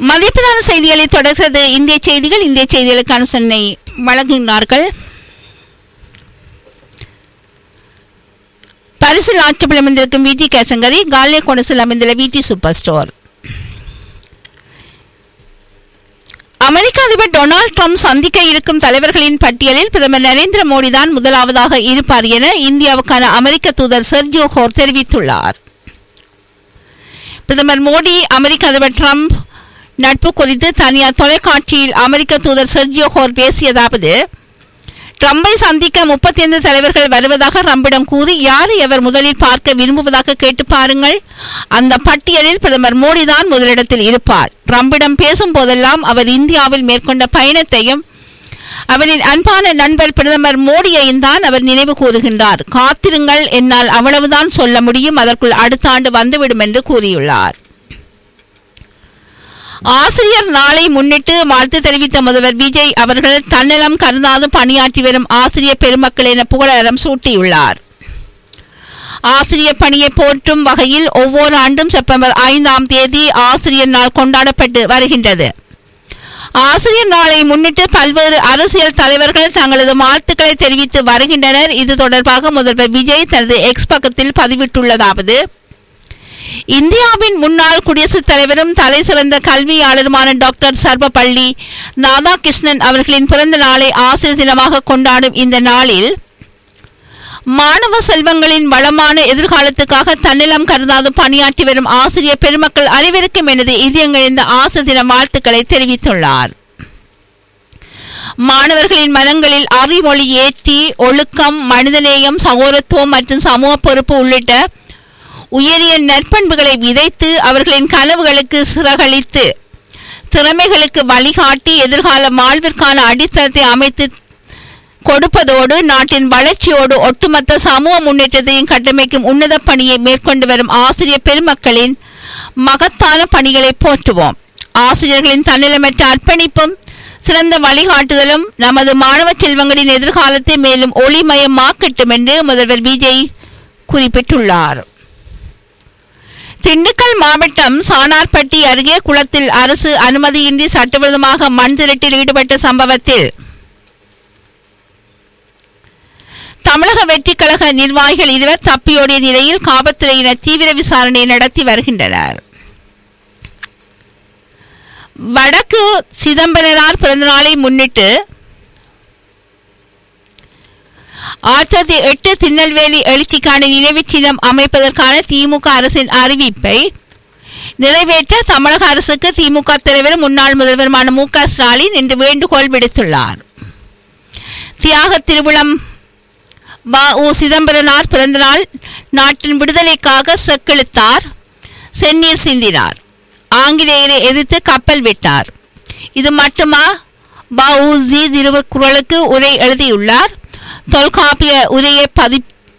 மதிப்பிலான செய்திகளை தொடர்கிறது இந்திய செய்திகள் இந்திய செய்திகளுக்கான சென்னை வழங்குகிறார்கள் பரிசில் ஆட்சிப்பில் அமைந்திருக்கும் விடி கேசங்கரி காலே கொனசில் அமைந்துள்ள விடி சூப்பர் ஸ்டோர் அமெரிக்க அதிபர் டொனால்ட் ட்ரம்ப் சந்திக்க இருக்கும் தலைவர்களின் பட்டியலில் பிரதமர் நரேந்திர மோடி தான் முதலாவதாக இருப்பார் என இந்தியாவுக்கான அமெரிக்க தூதர் செர்ஜியோ ஹோர் தெரிவித்துள்ளார் பிரதமர் மோடி அமெரிக்க அதிபர் ட்ரம்ப் நட்பு குறித்து தனியார் தொலைக்காட்சியில் அமெரிக்க தூதர் செர்ஜியோ ஹோர் பேசியதாவது ட்ரம்பை சந்திக்க முப்பத்தி ஐந்து தலைவர்கள் வருவதாக ட்ரம்பிடம் கூறி யாரை அவர் முதலில் பார்க்க விரும்புவதாக கேட்டு பாருங்கள் அந்த பட்டியலில் பிரதமர் மோடி தான் முதலிடத்தில் இருப்பார் ட்ரம்பிடம் பேசும் போதெல்லாம் அவர் இந்தியாவில் மேற்கொண்ட பயணத்தையும் அவரின் அன்பான நண்பர் பிரதமர் மோடியையும் தான் அவர் நினைவு கூறுகின்றார் காத்திருங்கள் என்னால் அவ்வளவுதான் சொல்ல முடியும் அதற்குள் அடுத்த ஆண்டு வந்துவிடும் என்று கூறியுள்ளார் ஆசிரியர் நாளை முன்னிட்டு வாழ்த்து தெரிவித்த முதல்வர் விஜய் அவர்கள் தன்னலம் கருதாது பணியாற்றி வரும் ஆசிரியர் பெருமக்கள் என புகழாரம் சூட்டியுள்ளார் ஆசிரியர் பணியை போற்றும் வகையில் ஒவ்வொரு ஆண்டும் செப்டம்பர் ஐந்தாம் தேதி ஆசிரியர் நாள் கொண்டாடப்பட்டு வருகின்றது ஆசிரியர் நாளை முன்னிட்டு பல்வேறு அரசியல் தலைவர்கள் தங்களது வாழ்த்துக்களை தெரிவித்து வருகின்றனர் இது தொடர்பாக முதல்வர் விஜய் தனது எக்ஸ் பக்கத்தில் பதிவிட்டுள்ளதாவது இந்தியாவின் முன்னாள் குடியரசுத் தலைவரும் தலை சிறந்த கல்வியாளருமான டாக்டர் சர்வபள்ளி ராதாகிருஷ்ணன் அவர்களின் பிறந்த நாளை ஆசிரியர் தினமாக கொண்டாடும் இந்த நாளில் மாணவ செல்வங்களின் வளமான எதிர்காலத்துக்காக தன்னிலம் கருதாது பணியாற்றி வரும் ஆசிரியர் பெருமக்கள் அனைவருக்கும் எனது இதயங்களிந்த ஆசிரியர் தின வாழ்த்துக்களை தெரிவித்துள்ளார் மாணவர்களின் மனங்களில் அறிவொளி ஏற்றி ஒழுக்கம் மனிதநேயம் சகோதரத்துவம் மற்றும் சமூக பொறுப்பு உள்ளிட்ட உயரிய நற்பண்புகளை விதைத்து அவர்களின் கனவுகளுக்கு சிறகளித்து திறமைகளுக்கு வழிகாட்டி எதிர்கால வாழ்விற்கான அடித்தளத்தை அமைத்து கொடுப்பதோடு நாட்டின் வளர்ச்சியோடு ஒட்டுமொத்த சமூக முன்னேற்றத்தையும் கட்டமைக்கும் உன்னத பணியை மேற்கொண்டு வரும் ஆசிரியர் பெருமக்களின் மகத்தான பணிகளை போற்றுவோம் ஆசிரியர்களின் தன்னிலமற்ற அர்ப்பணிப்பும் சிறந்த வழிகாட்டுதலும் நமது மாணவ செல்வங்களின் எதிர்காலத்தை மேலும் ஒளிமயமாக்கட்டும் என்று முதல்வர் விஜய் குறிப்பிட்டுள்ளார் திண்டுக்கல் மாவட்டம் சானார்பட்டி அருகே குளத்தில் அரசு அனுமதியின்றி சட்டவிரோதமாக மண் திருட்டில் ஈடுபட்ட சம்பவத்தில் தமிழக வெற்றிக் கழக நிர்வாகிகள் இருவர் தப்பியோடிய நிலையில் காவல்துறையினர் தீவிர விசாரணை நடத்தி வருகின்றனர் வடக்கு சிதம்பரனார் பிறந்தநாளை முன்னிட்டு ஆயிரத்தி எட்டு திருநெல்வேலி எழுச்சிக்கான நினைவு சின்னம் அமைப்பதற்கான திமுக அரசின் அறிவிப்பை நிறைவேற்ற தமிழக அரசுக்கு திமுக தலைவர் முன்னாள் முதல்வருமான மு க ஸ்டாலின் இன்று வேண்டுகோள் விடுத்துள்ளார் தியாக திருவிழம் ப உ சிதம்பரனார் பிறந்தநாள் நாட்டின் விடுதலைக்காக செக்கெழுத்தார் செந்நீர் சிந்தினார் ஆங்கிலேயரை எதிர்த்து கப்பல் விட்டார் இது மட்டுமா ப உ ஜி திருவக்குறளுக்கு உரை எழுதியுள்ளார் தொல்காப்பிய உரையை பதி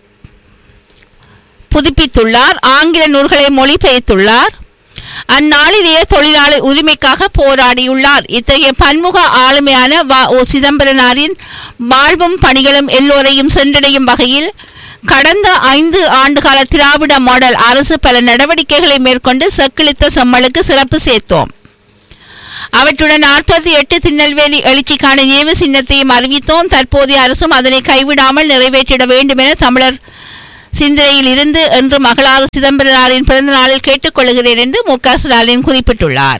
புதுப்பித்துள்ளார் ஆங்கில நூல்களை மொழிபெயர்த்துள்ளார் அந்நாளிலேயே தொழிலாளர் உரிமைக்காக போராடியுள்ளார் இத்தகைய பன்முக ஆளுமையான வ ஓ சிதம்பரனாரின் வாழ்வும் பணிகளும் எல்லோரையும் சென்றடையும் வகையில் கடந்த ஐந்து ஆண்டுகால திராவிட மாடல் அரசு பல நடவடிக்கைகளை மேற்கொண்டு செக்கிழித்த செம்மலுக்கு சிறப்பு சேர்த்தோம் அவற்றுடன் ஆயிரத்தி எட்டு திருநெல்வேலி எழுச்சிக்கான நினைவு சின்னத்தையும் அறிவித்தோம் தற்போதைய அரசும் அதனை கைவிடாமல் நிறைவேற்றிட வேண்டும் என தமிழர் சிந்தனையில் இருந்து என்று மகளார் சிதம்பரனாரின் பிறந்த நாளில் கேட்டுக்கொள்கிறேன் என்று மு க ஸ்டாலின் குறிப்பிட்டுள்ளார்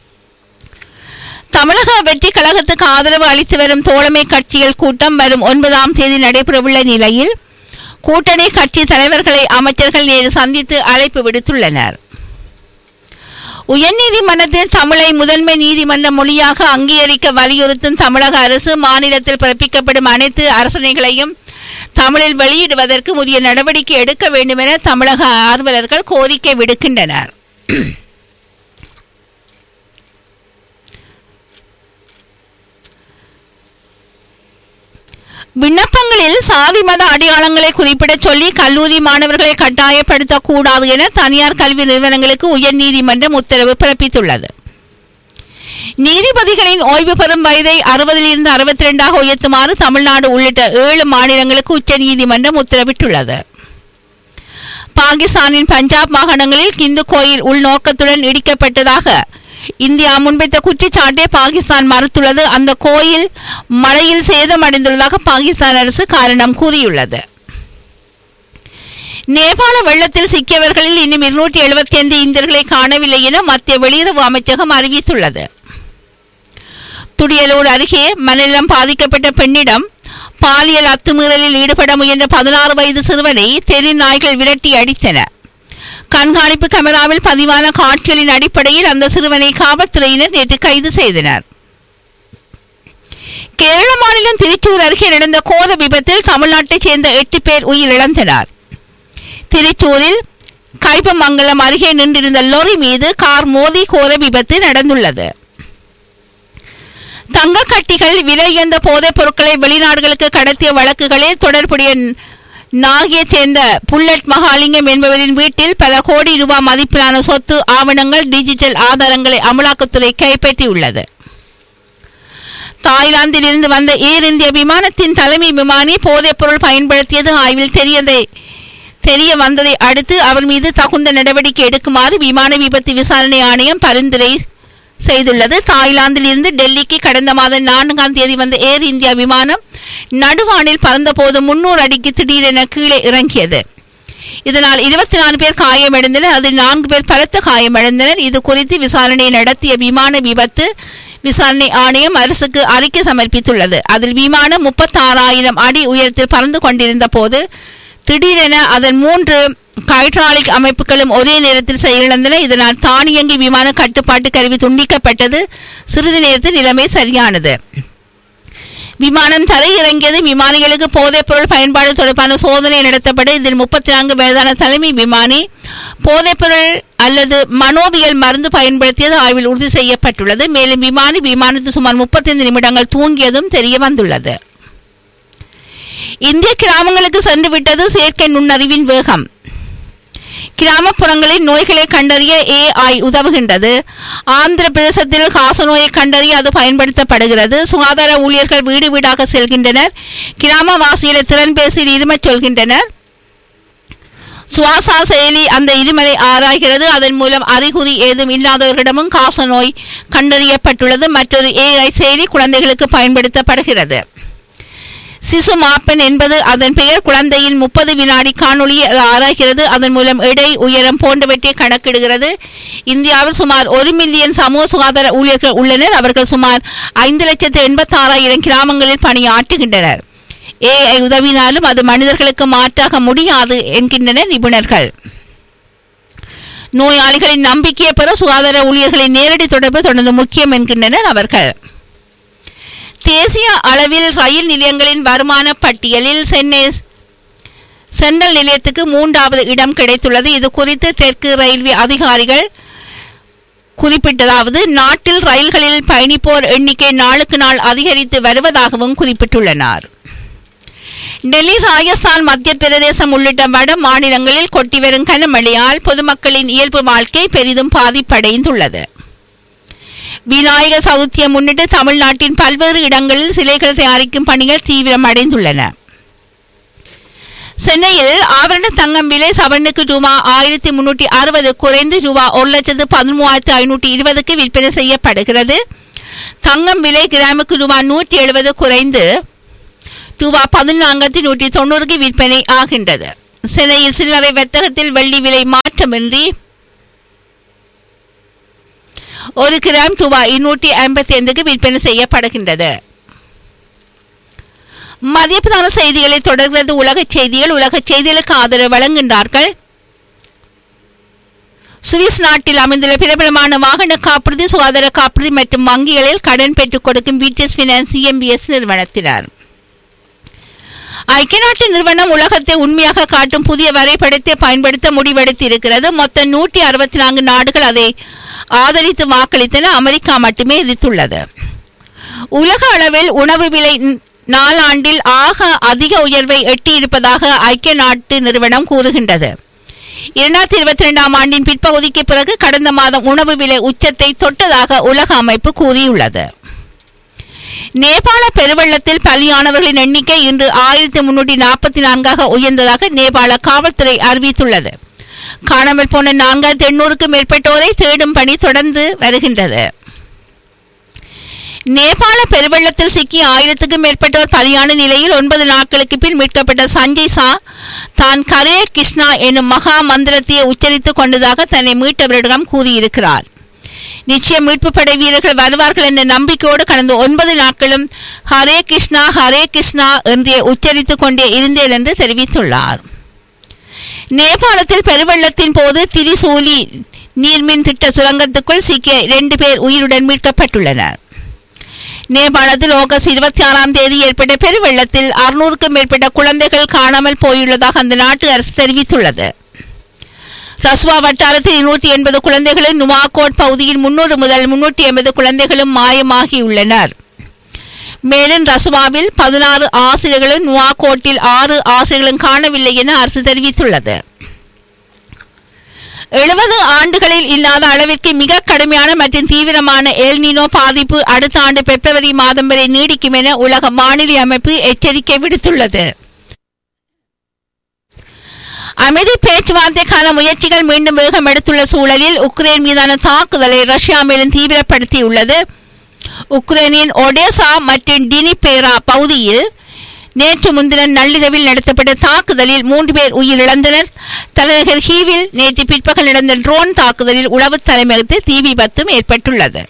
தமிழக வெற்றி கழகத்துக்கு ஆதரவு அளித்து வரும் தோழமை கட்சிகள் கூட்டம் வரும் ஒன்பதாம் தேதி நடைபெறவுள்ள நிலையில் கூட்டணி கட்சி தலைவர்களை அமைச்சர்கள் நேரு சந்தித்து அழைப்பு விடுத்துள்ளனர் உயர்நீதிமன்றத்தில் தமிழை முதன்மை நீதிமன்ற மொழியாக அங்கீகரிக்க வலியுறுத்தும் தமிழக அரசு மாநிலத்தில் பிறப்பிக்கப்படும் அனைத்து அரசணைகளையும் தமிழில் வெளியிடுவதற்கு உரிய நடவடிக்கை எடுக்க வேண்டும் என தமிழக ஆர்வலர்கள் கோரிக்கை விடுக்கின்றனர் விண்ணப்பங்களில் சாதி மத அடையாளங்களை குறிப்பிடச் சொல்லி கல்லூரி மாணவர்களை கட்டாயப்படுத்தக்கூடாது என தனியார் கல்வி நிறுவனங்களுக்கு உயர்நீதிமன்றம் உத்தரவு பிறப்பித்துள்ளது நீதிபதிகளின் ஓய்வு பெறும் வயதை அறுபதிலிருந்து அறுபத்தி ரெண்டாக உயர்த்துமாறு தமிழ்நாடு உள்ளிட்ட ஏழு மாநிலங்களுக்கு உச்சநீதிமன்றம் உத்தரவிட்டுள்ளது பாகிஸ்தானின் பஞ்சாப் மாகாணங்களில் இந்து கோயில் உள்நோக்கத்துடன் இடிக்கப்பட்டதாக இந்தியா முன்வைத்த குற்றச்சாட்டை பாகிஸ்தான் மறுத்துள்ளது அந்த கோயில் மழையில் சேதமடைந்துள்ளதாக பாகிஸ்தான் அரசு காரணம் கூறியுள்ளது நேபாள வெள்ளத்தில் சிக்கியவர்களில் இன்னும் இருநூற்றி எழுபத்தி ஐந்து இந்தியர்களை காணவில்லை என மத்திய வெளியுறவு அமைச்சகம் அறிவித்துள்ளது துடியலூர் அருகே மனநலம் பாதிக்கப்பட்ட பெண்ணிடம் பாலியல் அத்துமீறலில் ஈடுபட முயன்ற பதினாறு வயது சிறுவனை தெரு நாய்கள் விரட்டி அடித்தன கண்காணிப்பு கேமராவில் பதிவான காட்சிகளின் அடிப்படையில் அந்த சிறுவனை காவல்துறையினர் நேற்று கைது செய்தனர் கேரள மாநிலம் திருச்சூர் அருகே நடந்த கோர விபத்தில் தமிழ்நாட்டைச் சேர்ந்த எட்டு பேர் உயிரிழந்தனர் திருச்சூரில் கைப்பமங்கலம் அருகே நின்றிருந்த லொரி மீது கார் மோதி கோர விபத்து நடந்துள்ளது தங்க கட்டிகள் விலையுயர்ந்த போதைப் பொருட்களை வெளிநாடுகளுக்கு கடத்திய வழக்குகளில் தொடர்புடைய நாகையைச் சேர்ந்த புல்லட் மகாலிங்கம் என்பவரின் வீட்டில் பல கோடி ரூபாய் மதிப்பிலான சொத்து ஆவணங்கள் டிஜிட்டல் ஆதாரங்களை அமலாக்கத்துறை கைப்பற்றியுள்ளது தாய்லாந்தில் இருந்து வந்த ஏர் இந்திய விமானத்தின் தலைமை விமானி போதைப் பொருள் பயன்படுத்தியது ஆய்வில் தெரியதை தெரிய வந்ததை அடுத்து அவர் மீது தகுந்த நடவடிக்கை எடுக்குமாறு விமான விபத்து விசாரணை ஆணையம் பரிந்துரை செய்துள்ளது தாய்லாந்தில் இருந்து டெல்லிக்கு கடந்த மாதம் நான்காம் தேதி வந்த ஏர் இந்தியா விமானம் நடுவானில் பறந்தபோது முன்னூறு அடிக்கு திடீரென கீழே இறங்கியது இதனால் இருபத்தி நாலு பேர் காயமடைந்தனர் அதில் நான்கு பேர் பலத்த காயமடைந்தனர் இது குறித்து விசாரணை நடத்திய விமான விபத்து விசாரணை ஆணையம் அரசுக்கு அறிக்கை சமர்ப்பித்துள்ளது அதில் விமானம் முப்பத்தாறாயிரம் அடி உயரத்தில் பறந்து கொண்டிருந்த போது திடீரென அதன் மூன்று ஹைட்ராலிக் அமைப்புகளும் ஒரே நேரத்தில் செயலிழந்தன இதனால் தானியங்கி விமான கட்டுப்பாட்டு கருவி துண்டிக்கப்பட்டது சிறிது நேரத்தில் நிலைமை சரியானது விமானம் தரையிறங்கியது விமானிகளுக்கு போதைப் பொருள் பயன்பாடு தொடர்பான சோதனை நடத்தப்பட்டு இதில் முப்பத்தி நான்கு வயதான தலைமை விமானி போதைப் பொருள் அல்லது மனோவியல் மருந்து பயன்படுத்தியது ஆய்வில் உறுதி செய்யப்பட்டுள்ளது மேலும் விமானி விமானத்தில் சுமார் முப்பத்தைந்து நிமிடங்கள் தூங்கியதும் தெரிய வந்துள்ளது இந்திய கிராமங்களுக்கு சென்று விட்டது செயற்கை நுண்ணறிவின் வேகம் கிராமப்புறங்களில் நோய்களை கண்டறிய ஏஐ உதவுகின்றது ஆந்திர பிரதேசத்தில் காசநோயை கண்டறிய அது பயன்படுத்தப்படுகிறது சுகாதார ஊழியர்கள் வீடு வீடாக செல்கின்றனர் கிராமவாசிகளை திறன்பேசியில் இருமச் சொல்கின்றனர் சுவாசா செயலி அந்த இருமலை ஆராய்கிறது அதன் மூலம் அறிகுறி ஏதும் இல்லாதவர்களிடமும் காசநோய் கண்டறியப்பட்டுள்ளது மற்றொரு ஏஐ செயலி குழந்தைகளுக்கு பயன்படுத்தப்படுகிறது சிசு மாப்பன் என்பது அதன் பெயர் குழந்தையின் முப்பது வினாடி காணொளியை அது ஆராய்கிறது அதன் மூலம் எடை உயரம் போன்றவற்றை கணக்கிடுகிறது இந்தியாவில் சுமார் ஒரு மில்லியன் சமூக சுகாதார ஊழியர்கள் உள்ளனர் அவர்கள் சுமார் ஐந்து லட்சத்து எண்பத்தாறாயிரம் கிராமங்களில் பணியாற்றுகின்றனர் ஏஐ உதவினாலும் அது மனிதர்களுக்கு மாற்றாக முடியாது என்கின்றனர் நிபுணர்கள் நோயாளிகளின் நம்பிக்கையை பெற சுகாதார ஊழியர்களின் நேரடி தொடர்பு தொடர்ந்து முக்கியம் என்கின்றனர் அவர்கள் தேசிய அளவில் ரயில் நிலையங்களின் வருமான பட்டியலில் சென்னை சென்ட்ரல் நிலையத்துக்கு மூன்றாவது இடம் கிடைத்துள்ளது இது குறித்து தெற்கு ரயில்வே அதிகாரிகள் குறிப்பிட்டதாவது நாட்டில் ரயில்களில் பயணிப்போர் எண்ணிக்கை நாளுக்கு நாள் அதிகரித்து வருவதாகவும் குறிப்பிட்டுள்ளனர் டெல்லி ராஜஸ்தான் மத்திய பிரதேசம் உள்ளிட்ட வட மாநிலங்களில் கொட்டி வரும் கனமழையால் பொதுமக்களின் இயல்பு வாழ்க்கை பெரிதும் பாதிப்படைந்துள்ளது விநாயகர் சதுர்த்தியை முன்னிட்டு தமிழ்நாட்டின் பல்வேறு இடங்களில் சிலைகள் தயாரிக்கும் பணிகள் தீவிரமடைந்துள்ளன சென்னையில் ஆபரண தங்கம் விலை சவரனுக்கு ரூபா ஆயிரத்தி முன்னூற்றி அறுபது குறைந்து ரூபா ஒரு லட்சத்து பதிமூவாயிரத்து ஐநூற்றி இருபதுக்கு விற்பனை செய்யப்படுகிறது தங்கம் விலை கிராமுக்கு ரூபா நூற்றி எழுபது குறைந்து ரூபா பதினான்காயிரத்தி நூற்றி தொண்ணூறுக்கு விற்பனை ஆகின்றது சென்னையில் சில்லறை வர்த்தகத்தில் வெள்ளி விலை மாற்றமின்றி ஒரு கிராம் ரூபாய் இருநூற்றி ஐம்பத்தி ஐந்துக்கு விற்பனை செய்யப்படுகின்றது மதிய பிரதான செய்திகளை தொடர்கிறது உலகச் செய்திகள் உலகச் செய்திகளுக்கு ஆதரவு வழங்குகின்றார்கள் சுவிஸ் நாட்டில் அமைந்துள்ள பிரபலமான வாகன காப்புறுதி சுகாதார காப்புறுதி மற்றும் வங்கிகளில் கடன் பெற்றுக் கொடுக்கும் பிடிஎஸ் ஃபினான்ஸ் சிஎம்பிஎஸ் நிறுவனத்தினர் ஐக்கிய நாட்டு நிறுவனம் உலகத்தை உண்மையாக காட்டும் புதிய வரைபடத்தை பயன்படுத்த முடிவெடுத்து இருக்கிறது மொத்தம் நூற்றி அறுபத்தி நான்கு நாடுகள் அதை ஆதரித்து வாக்களித்தன அமெரிக்கா மட்டுமே எதிர்த்துள்ளது உலக அளவில் உணவு விலை நாளாண்டில் ஆக அதிக உயர்வை எட்டியிருப்பதாக ஐக்கிய நாட்டு நிறுவனம் கூறுகின்றது இரண்டாயிரத்தி இருபத்தி ரெண்டாம் ஆண்டின் பிற்பகுதிக்கு பிறகு கடந்த மாதம் உணவு விலை உச்சத்தை தொட்டதாக உலக அமைப்பு கூறியுள்ளது நேபாள பெருவெள்ளத்தில் பலியானவர்களின் எண்ணிக்கை இன்று ஆயிரத்தி முன்னூற்றி நாற்பத்தி நான்காக உயர்ந்ததாக நேபாள காவல்துறை அறிவித்துள்ளது காணாமல் போன நான்காயிரத்தி எண்ணூறுக்கும் மேற்பட்டோரை தேடும் பணி தொடர்ந்து வருகின்றது நேபாள பெருவெள்ளத்தில் சிக்கி ஆயிரத்துக்கும் மேற்பட்டோர் பலியான நிலையில் ஒன்பது நாட்களுக்கு பின் மீட்கப்பட்ட சஞ்சய் சா தான் கரே கிருஷ்ணா எனும் மகா மந்திரத்தை உச்சரித்துக் கொண்டதாக தன்னை மீட்டவரிடம் கூறியிருக்கிறார் நிச்சயம் மீட்பு படை வீரர்கள் வருவார்கள் என்ற நம்பிக்கையோடு கடந்த ஒன்பது நாட்களும் ஹரே கிருஷ்ணா ஹரே கிருஷ்ணா என்றே உச்சரித்துக் கொண்டே இருந்தேன் என்று தெரிவித்துள்ளார் நேபாளத்தில் பெருவெள்ளத்தின் போது திரிசூலி நீர்மின் திட்ட சுரங்கத்துக்குள் சிக்கிய இரண்டு பேர் உயிருடன் மீட்கப்பட்டுள்ளனர் நேபாளத்தில் ஆகஸ்ட் இருபத்தி ஆறாம் தேதி ஏற்பட்ட பெருவெள்ளத்தில் அறுநூறுக்கும் மேற்பட்ட குழந்தைகள் காணாமல் போயுள்ளதாக அந்த நாட்டு அரசு தெரிவித்துள்ளது ரஸ்வா வட்டாரத்தில் இருநூற்றி எண்பது குழந்தைகளும் நுவாகோட் பகுதியில் முன்னூறு முதல் முன்னூற்றி எண்பது குழந்தைகளும் மாயமாகியுள்ளனர் மேலும் ரசுவாவில் பதினாறு ஆசிரியர்களும் நுவாகோட்டில் ஆறு ஆசிரியர்களும் காணவில்லை என அரசு தெரிவித்துள்ளது எழுபது ஆண்டுகளில் இல்லாத அளவிற்கு மிக கடுமையான மற்றும் தீவிரமான எல்னினோ பாதிப்பு அடுத்த ஆண்டு பிப்ரவரி மாதம் வரை நீடிக்கும் என உலக வானிலை அமைப்பு எச்சரிக்கை விடுத்துள்ளது அமைதி பேச்சுவார்த்தைக்கான முயற்சிகள் மீண்டும் வேகம் எடுத்துள்ள சூழலில் உக்ரைன் மீதான தாக்குதலை ரஷ்யா மேலும் தீவிரப்படுத்தியுள்ளது உக்ரைனின் ஒடேசா மற்றும் டினிபேரா பகுதியில் நேற்று முன்தினம் நள்ளிரவில் நடத்தப்பட்ட தாக்குதலில் மூன்று பேர் உயிரிழந்தனர் தலைநகர் ஹீவில் நேற்று பிற்பகல் நடந்த ட்ரோன் தாக்குதலில் உளவு தலைமையகத்தில் தீ விபத்தும் ஏற்பட்டுள்ளது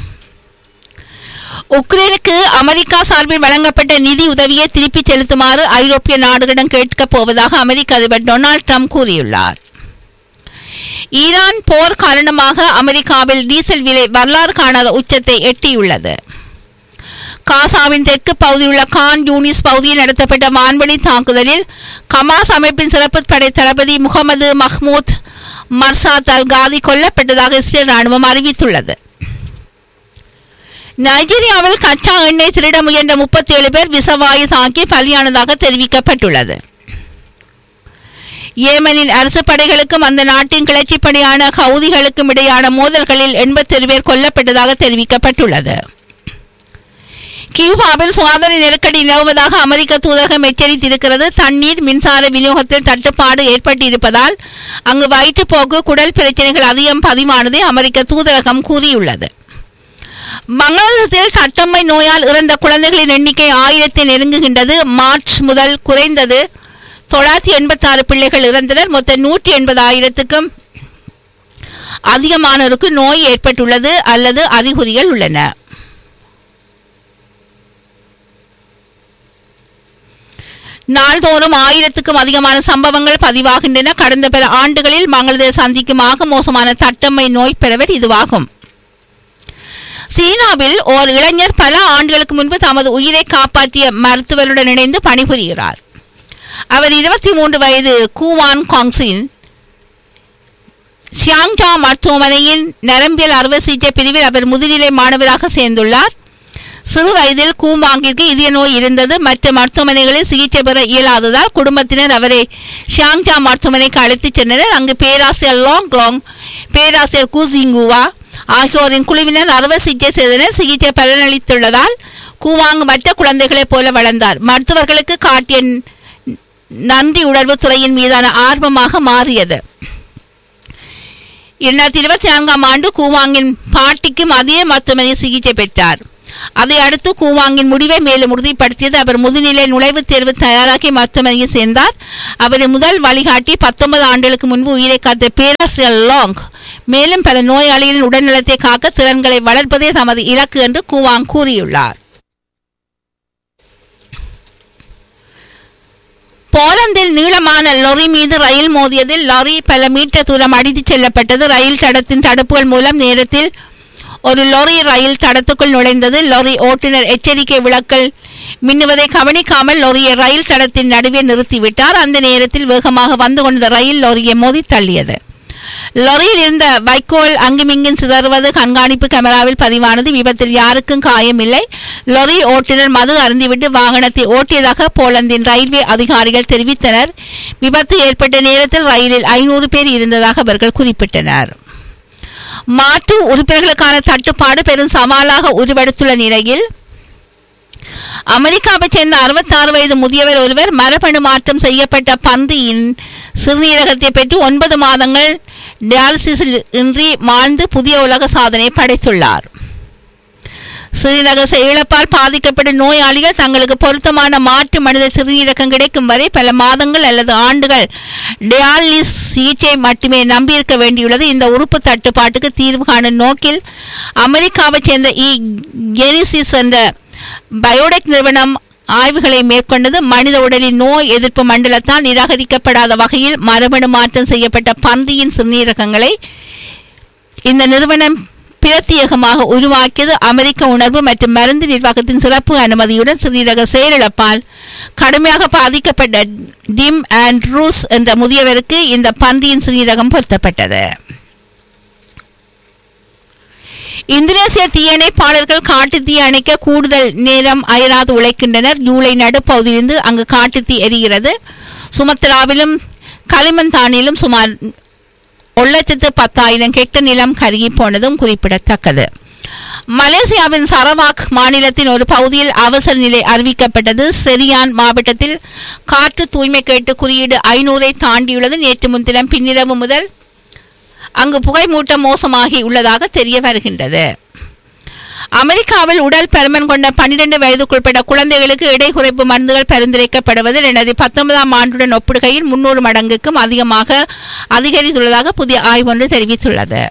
உக்ரைனுக்கு அமெரிக்கா சார்பில் வழங்கப்பட்ட நிதி உதவியை திருப்பிச் செலுத்துமாறு ஐரோப்பிய நாடுகளிடம் கேட்கப் போவதாக அமெரிக்க அதிபர் டொனால்ட் ட்ரம்ப் கூறியுள்ளார் ஈரான் போர் காரணமாக அமெரிக்காவில் டீசல் விலை வரலாறு காணாத உச்சத்தை எட்டியுள்ளது காசாவின் தெற்கு பகுதியில் உள்ள கான் யூனிஸ் பகுதியில் நடத்தப்பட்ட வான்வழி தாக்குதலில் கமாஸ் அமைப்பின் சிறப்பு படை தளபதி Mohammed Mahmoud Marsad al Qadi கொல்லப்பட்டதாக இஸ்ரேல் ராணுவம் அறிவித்துள்ளது நைஜீரியாவில் கச்சா எண்ணெய் திருட முயன்ற முப்பத்தி ஏழு பேர் விசவாயு தாக்கி பலியானதாக தெரிவிக்கப்பட்டுள்ளது ஏமனின் அரசு படைகளுக்கும் அந்த நாட்டின் கிளர்ச்சிப் படையான ஹவுதிகளுக்கும் இடையான மோதல்களில் எண்பத்தொரு பேர் கொல்லப்பட்டதாக தெரிவிக்கப்பட்டுள்ளது கியூபாவில் சுகாதார நெருக்கடி நிலவுவதாக அமெரிக்க தூதரகம் எச்சரித்திருக்கிறது தண்ணீர் மின்சார விநியோகத்தில் தட்டுப்பாடு ஏற்பட்டிருப்பதால் அங்கு வயிற்றுப்போக்கு குடல் பிரச்சனைகள் அதிகம் பதிவானதை அமெரிக்க தூதரகம் கூறியுள்ளது வங்காளதேசத்தில் தட்டம்மை நோயால் இறந்த குழந்தைகளின் எண்ணிக்கை ஆயிரத்தை நெருங்குகின்றது மார்ச் முதல் குறைந்தது தொள்ளாயிரத்தி எண்பத்தாறு பிள்ளைகள் இறந்தனர் மொத்தம் நூற்றி எண்பது ஆயிரத்துக்கும் அதிகமானோருக்கு நோய் ஏற்பட்டுள்ளது அல்லது அறிகுறிகள் உள்ளன நாள்தோறும் ஆயிரத்துக்கும் அதிகமான சம்பவங்கள் பதிவாகின்றன கடந்த பல ஆண்டுகளில் பங்களாதேஷ் சந்திக்கும் ஆக மோசமான தட்டம்மை நோய் பெறவர் இதுவாகும் சீனாவில் ஓர் இளைஞர் பல ஆண்டுகளுக்கு முன்பு தமது உயிரை காப்பாற்றிய மருத்துவருடன் இணைந்து பணிபுரிகிறார் அவர் இருபத்தி மூன்று வயது கூவான் காங்ஸின் சியாங்டா மருத்துவமனையின் நரம்பியல் அறுவை சிகிச்சை பிரிவில் அவர் முதுநிலை மாணவராக சேர்ந்துள்ளார் சிறு வயதில் கூம்பாங்கிற்கு இதய நோய் இருந்தது மற்ற மருத்துவமனைகளில் சிகிச்சை பெற இயலாததால் குடும்பத்தினர் அவரை ஷியாங்ஜா மருத்துவமனைக்கு அழைத்துச் சென்றனர் அங்கு பேராசிரியர் லாங் லாங் பேராசிரியர் குசிங்குவா ஆகியோரின் குழுவினர் அறுவை சிகிச்சை செய்தனர் சிகிச்சை பலனளித்துள்ளதால் கூவாங் மற்ற குழந்தைகளைப் போல வளர்ந்தார் மருத்துவர்களுக்கு காட்டிய நன்றி உணர்வு துறையின் மீதான ஆர்வமாக மாறியது இரண்டாயிரத்தி இருபத்தி நான்காம் ஆண்டு கூவாங்கின் பாட்டிக்கும் அதே மருத்துவமனையில் சிகிச்சை பெற்றார் அதை அடுத்து கூவாங்கின் முடிவை மேலும் உறுதிப்படுத்தியது அவர் முதுநிலை நுழைவுத் தேர்வு தயாராகி மருத்துவமனையில் சேர்ந்தார் அவரின் முதல் வழிகாட்டி பத்தொன்பது ஆண்டுகளுக்கு முன்பு உயிரை காத்த பேராசிரியர் லாங் மேலும் பல நோயாளிகளின் உடல்நலத்தை காக்க திறன்களை வளர்ப்பதே தமது இலக்கு என்று கூவாங் கூறியுள்ளார் போலந்தில் நீளமான லொரி மீது ரயில் மோதியதில் லாரி பல மீட்டர் தூரம் அடித்துச் செல்லப்பட்டது ரயில் தடத்தின் தடுப்புகள் மூலம் நேரத்தில் ஒரு லொரி ரயில் தடத்துக்குள் நுழைந்தது லொரி ஓட்டுநர் எச்சரிக்கை விளக்கல் மின்னுவதை கவனிக்காமல் லொரியை ரயில் தடத்தின் நடுவே நிறுத்திவிட்டார் அந்த நேரத்தில் வேகமாக வந்து கொண்ட ரயில் லொரியை மோதி தள்ளியது லொரியில் இருந்த வைக்கோல் அங்குமிங்கும் சிதறுவது கண்காணிப்பு கேமராவில் பதிவானது விபத்தில் யாருக்கும் காயமில்லை லொரி ஓட்டுநர் மது அருந்திவிட்டு வாகனத்தை ஓட்டியதாக போலந்தின் ரயில்வே அதிகாரிகள் தெரிவித்தனர் விபத்து ஏற்பட்ட நேரத்தில் ரயிலில் ஐநூறு பேர் இருந்ததாக அவர்கள் குறிப்பிட்டனர் மாற்று உறுப்பினர்களுக்கான தட்டுப்பாடு பெரும் சவாலாக உருவெடுத்துள்ள நிலையில் அமெரிக்காவைச் சேர்ந்த அறுபத்தாறு வயது முதியவர் ஒருவர் மரபணு மாற்றம் செய்யப்பட்ட பன்றியின் சிறுநீரகத்தை பெற்று ஒன்பது மாதங்கள் டயாலிசிஸில் இன்றி வாழ்ந்து புதிய உலக சாதனை படைத்துள்ளார் சிறுநீரக இழப்பால் பாதிக்கப்படும் நோயாளிகள் தங்களுக்கு பொருத்தமான மாற்று மனித சிறுநீரகம் கிடைக்கும் வரை பல மாதங்கள் அல்லது ஆண்டுகள் டயாலிஸ் சிகிச்சை மட்டுமே நம்பியிருக்க வேண்டியுள்ளது இந்த உறுப்பு தட்டுப்பாட்டுக்கு தீர்வு காணும் நோக்கில் அமெரிக்காவைச் சேர்ந்த இ கெனிசிஸ் என்ற பயோடெக் நிறுவனம் ஆய்வுகளை மேற்கொண்டது மனித உடலின் நோய் எதிர்ப்பு மண்டலத்தால் நிராகரிக்கப்படாத வகையில் மரபணு மாற்றம் செய்யப்பட்ட பன்றியின் சிறுநீரகங்களை இந்த நிறுவனம் பிரத்யேகமாக உருவாக்கியது அமெரிக்க உணர்வு மற்றும் மருந்து நிர்வாகத்தின் சிறப்பு அனுமதியுடன் சிறுநீரக செயலிழப்பால் கடுமையாக பாதிக்கப்பட்ட டிம் அண்ட் ரூஸ் என்ற முதியவருக்கு இந்த பன்றியின் சிறுநீரகம் பொருத்தப்பட்டது இந்தோனேசிய தீயணைப்பாளர்கள் காட்டு தீ அணைக்க கூடுதல் நேரம் அயராது உழைக்கின்றனர் ஜூலை நடுப்பகுதியிலிருந்து அங்கு காட்டு தீ எரிகிறது சுமத்ராவிலும் களிமந்தானிலும் சுமார் ஒரு லட்சத்து பத்தாயிரம் ஹெக்டர் நிலம் கருகி போனதும் குறிப்பிடத்தக்கது மலேசியாவின் சரவாக் மாநிலத்தின் ஒரு பகுதியில் அவசர நிலை அறிவிக்கப்பட்டது செரியான் மாவட்டத்தில் காற்று தூய்மை கேட்டு குறியீடு ஐநூறை தாண்டியுள்ளது நேற்று முன்தினம் பின்னிரவு முதல் அங்கு புகைமூட்டம் மோசமாகி உள்ளதாக தெரிய வருகின்றது அமெரிக்காவில் உடல் பருமன் கொண்ட பன்னிரண்டு வயதுக்குட்பட்ட குழந்தைகளுக்கு இடை குறைப்பு மருந்துகள் பரிந்துரைக்கப்படுவது இரண்டாயிரத்தி பத்தொன்பதாம் ஆண்டுடன் ஒப்பிடுகையில் முன்னூறு மடங்குக்கும் அதிகமாக அதிகரித்துள்ளதாக புதிய ஆய்வு ஒன்று தெரிவித்துள்ளது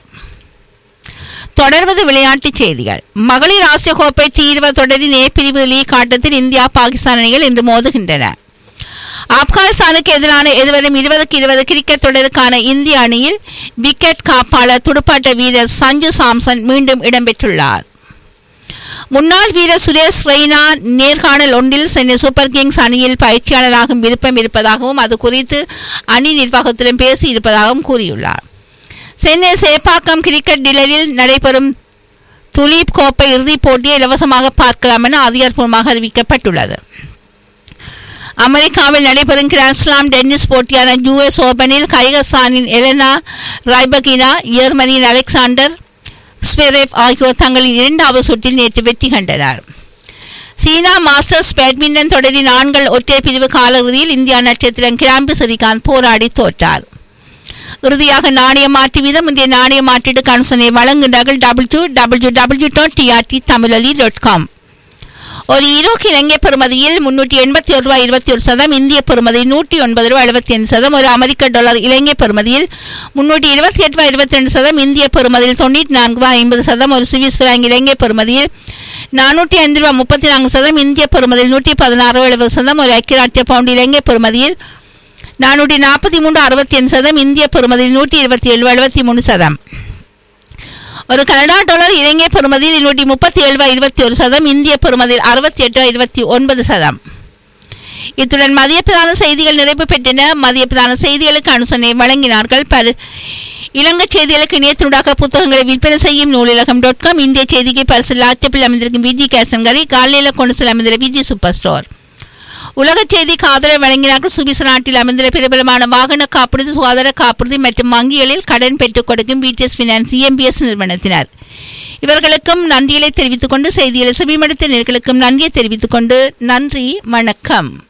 தொடர்வது விளையாட்டுச் செய்திகள் மகளிர் ஆசிய கோப்பை டி இருபது தொடரின் ஏ பிரிவு லீக் ஆட்டத்தில் இந்தியா பாகிஸ்தான் அணிகள் இன்று மோதுகின்றன ஆப்கானிஸ்தானுக்கு எதிரான எதிர்வரும் இருபதுக்கு இருபது கிரிக்கெட் தொடருக்கான இந்திய அணியில் விக்கெட் காப்பாளர் துடுப்பாட்ட வீரர் சஞ்சு சாம்சன் மீண்டும் இடம்பெற்றுள்ளார் முன்னாள் வீரர் சுரேஷ் ரெய்னா நேர்காணல் ஒன்றில் சென்னை சூப்பர் கிங்ஸ் அணியில் பயிற்சியாளராகும் விருப்பம் இருப்பதாகவும் அது குறித்து அணி நிர்வாகத்திடம் பேசி இருப்பதாகவும் கூறியுள்ளார் சென்னை சேப்பாக்கம் கிரிக்கெட் டிலரில் நடைபெறும் துலீப் கோப்பை இறுதிப் போட்டியை இலவசமாக பார்க்கலாம் என அதிகாரப்பூர்வமாக அறிவிக்கப்பட்டுள்ளது அமெரிக்காவில் நடைபெறும் கிராண்ட்ஸ்லாம் டென்னிஸ் போட்டியான யுஎஸ் ஓபனில் கைகசானின் எலனா ரைபகினா ஜெர்மனியின் அலெக்சாண்டர் ஸ்வெரேவ் ஆகியோர் தங்களின் இரண்டாவது சுற்றில் நேற்று வெற்றி கண்டனர் சீனா மாஸ்டர்ஸ் பேட்மிண்டன் தொடரின் ஆண்கள் ஒற்றையர் பிரிவு காலிறுதியில் இந்தியா நட்சத்திரம் கிராம்பி ஸ்ரீகாந்த் போராடி தோற்றார் இறுதியாக நாணய மாற்று வீதம் இந்திய நாணய மாற்றீடு கன்சனை வழங்குகிறார்கள் W W W dot TRT Tamilali dot com ஒரு ஈரோக்கு இலங்கை பெறுமதியில் முன்னூற்றி எண்பத்தி ஒரு ரூபாய் இருபத்தி ஒரு சதம் இந்திய பெறுமதி நூற்றி ஒன்பது ரூபாய் எழுபத்தி ஐந்து சதம் ஒரு அமெரிக்க டாலர் இலங்கை பெறுமதியில் முன்னூற்றி இருபத்தி எட்டு ரூபாய் இருபத்தி ரெண்டு சதம் இந்திய பெறுமதியில் தொண்ணூற்றி நான்கு ரூபாய் ஐம்பது சதம் ஒரு சுவிஸ் பிராங்க் இலங்கை பெறுமதியில் நானூற்றி ஐந்து ரூபாய் முப்பத்தி நான்கு சதம் இந்திய பெறுமதியில் நூற்றி பதினாறு ரூபாய் எழுபது சதம் ஒரு ஐக்கிய பவுண்ட் இலங்கை பெறுமதியில் நானூற்றி நாற்பத்தி மூன்று அறுபத்தி ஐந்து சதம் இந்திய பெறுமதியில் நூற்றி இருபத்தி ஏழு எழுபத்தி மூணு சதம் ஒரு கனடா டாலர் இலங்கை பெறுமதியில் நூற்றி முப்பத்தி ஏழு ரூபாய் இருபத்தி ஒரு சதம் இந்திய பெறுமதியில் அறுபத்தி எட்டு ரூபாய் இருபத்தி ஒன்பது சதம் இத்துடன் மதிய பிரதான செய்திகள் நிறைவு பெற்றன மதிய பிரதான செய்திகளுக்கு அனுசரணை வழங்கினார்கள் பரு இலங்கை செய்திகளுக்கு இணையத்தினூடாக புத்தகங்களை விற்பனை செய்யும் நூலிலகம் டாட் காம் இந்திய செய்திக்கு பரிசு லாச்சப்பில் அமைந்திருக்கும் விஜி கேசங்கரி காலையில் கொண்டு செல்ல அமைந்திருந்த விஜி சூப்பர் ஸ்டோர் உலக செய்திக்கு ஆதரவு வழங்கினார்கள் சுவிஸ் நாட்டில் அமைந்துள்ள பிரபலமான வாகன காப்புறுதி சுகாதார காப்புறுதி மற்றும் வங்கிகளில் கடன் பெற்றுக் கொடுக்கும் பிடிஎஸ் ஃபினான்ஸ் இஎம்பிஎஸ் நிறுவனத்தினர் இவர்களுக்கும் நன்றிகளை தெரிவித்துக் கொண்டு செய்திகளை செவிமடுத்த நேர்களுக்கும் நன்றியை தெரிவித்துக் கொண்டு நன்றி வணக்கம்